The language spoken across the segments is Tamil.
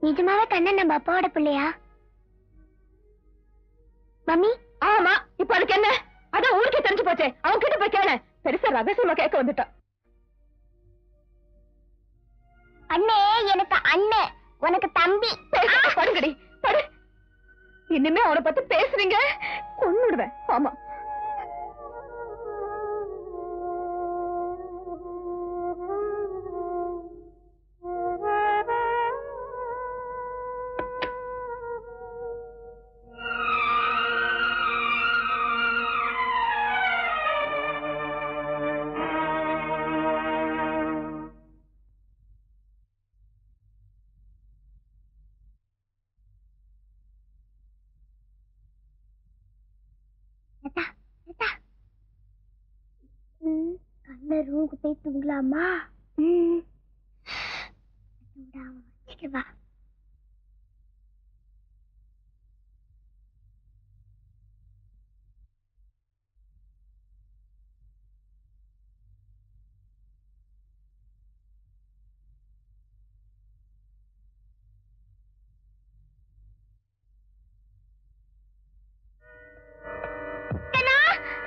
நிஜமாவே கண்ணன் நம்ம அப்பாவோட பிள்ளையா மம்மி ஆமா இப்ப அதுக்கு என்ன அதான் ஊருக்கே தெரிஞ்சு போச்சே அவன் கிட்ட போய் கேள பெருசா ரகசியமா கேட்க வந்துட்டான் அண்ணே எனக்கு அண்ணன் உனக்கு தம்பி பேசாம படுங்கடி படு இனிமே அவனை பத்தி பேசுறீங்க கொன்னுடுவேன் ஆமா அத்தா, அத்தா. ம், கண்ணை ரூமுக்கு போய் தூங்கலாமா ம். விடாம வச்சுக்கவா கண்ணா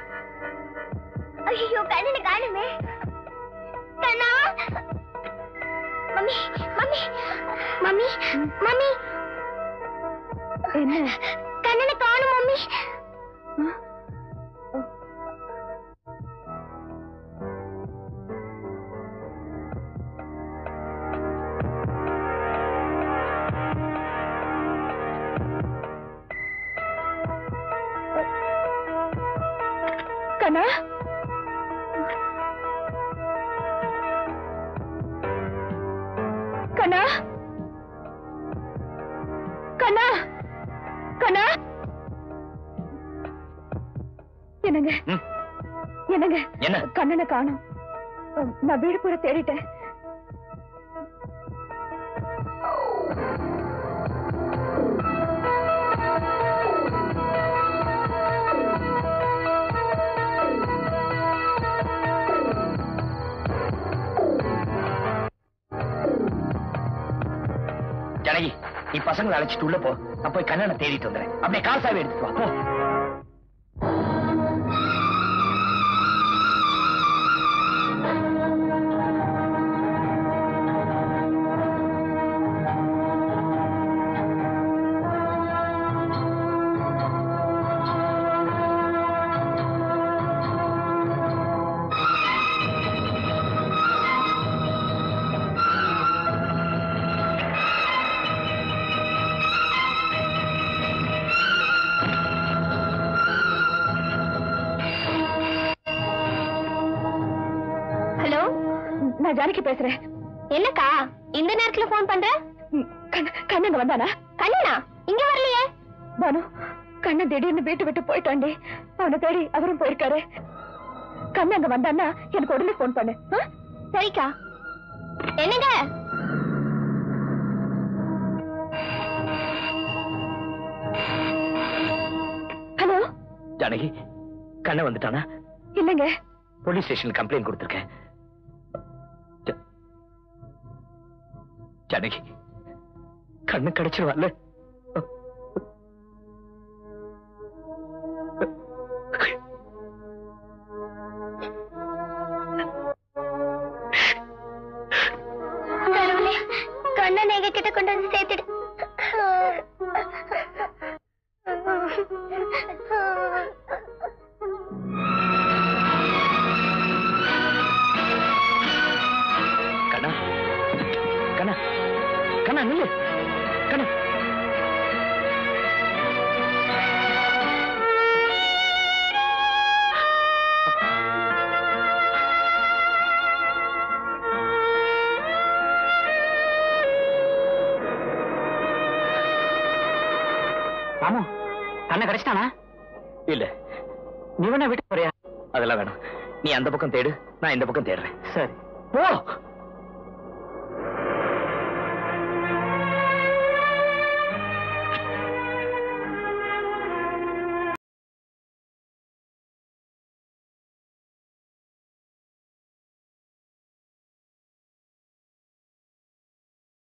ஐயோ கண்ணனை காணுமே கண்ணா மம்மி மம்மி மம்மி மம்மி என்ன கண்ணனை காணும் மம்மி கண்ணா கண்ணா கண்ணா கண்ணா என்னங்க ம். என்னங்க என்ன? கண்ணனை காணோம் அஹ், நான் வீடு பூரா தேடிட்டேன் ஜனகி நீ பசங்களை அழைச்சிட்டு உள்ள போ நான் போய் கண்ணனை தேடிட்டு வந்துறேன் அப்படியே காசாவே எடுத்துட்டு வா போ ஹலோ நான் ஜானகி பேசுறேன் என்னக்கா இந்த நேரத்துல போன் பண்ற ம், கண்ண- கண்ணங்க வந்தானா கண்ணனா இங்க வரலையே பானு கண்ணன் திடீர்னு வீட்டு விட்டு போயிட்டாண்டி அவனை தேடி அவரும் போயிருக்காரு கண்ணன் அங்க வந்தான்னா எனக்கு உடனே போன் பண்ணு ஆ? சரிக்கா என்னங்க ஹலோ ஜானகி கண்ணன் வந்துட்டானா இல்லைங்க போலீஸ் ஸ்டேஷன் கம்ப்ளைண்ட் கொடுத்திருக்கேன் ஜ- ஜானகி கண்ணு கிடைச்சிருவான்ல கடவுளே கண்ணன் எங்க கிட்ட கொண்டு வந்து சேர்த்துடு கண்ணா கண்ணா கண்ணா நில்லு கண்ணா ராமு கண்ணை கிடைச்சிட்டானா இல்ல நீ வேணா விட்டு போறியா அதெல்லாம் வேணாம் நீ அந்த பக்கம் தேடு நான் இந்த பக்கம் தேடுறேன் சரி போ